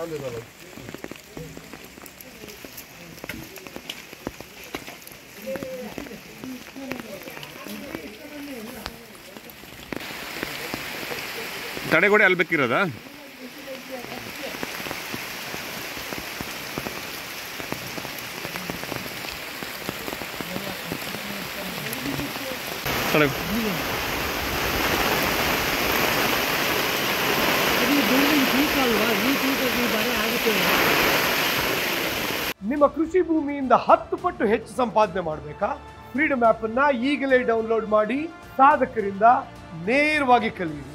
ಅಲ್ಲಿರಲ್ಲ ತಡೆಗೋಡೆ ಅಲ್ಲಿ ಬೇಕಿರೋದಾ ತಡೆ ನಿಮ್ಮ ಕೃಷಿ ಭೂಮಿಯಿಂದ ಹತ್ತು ಪಟ್ಟು ಹೆಚ್ಚು ಸಂಪಾದನೆ ಮಾಡಬೇಕಾ ಫ್ರೀಡಮ್ ಆ್ಯಪ್ ಅನ್ನ ಈಗಲೇ ಡೌನ್ಲೋಡ್ ಮಾಡಿ ಸಾಧಕರಿಂದ ನೇರವಾಗಿ ಕಲಿಯಿರಿ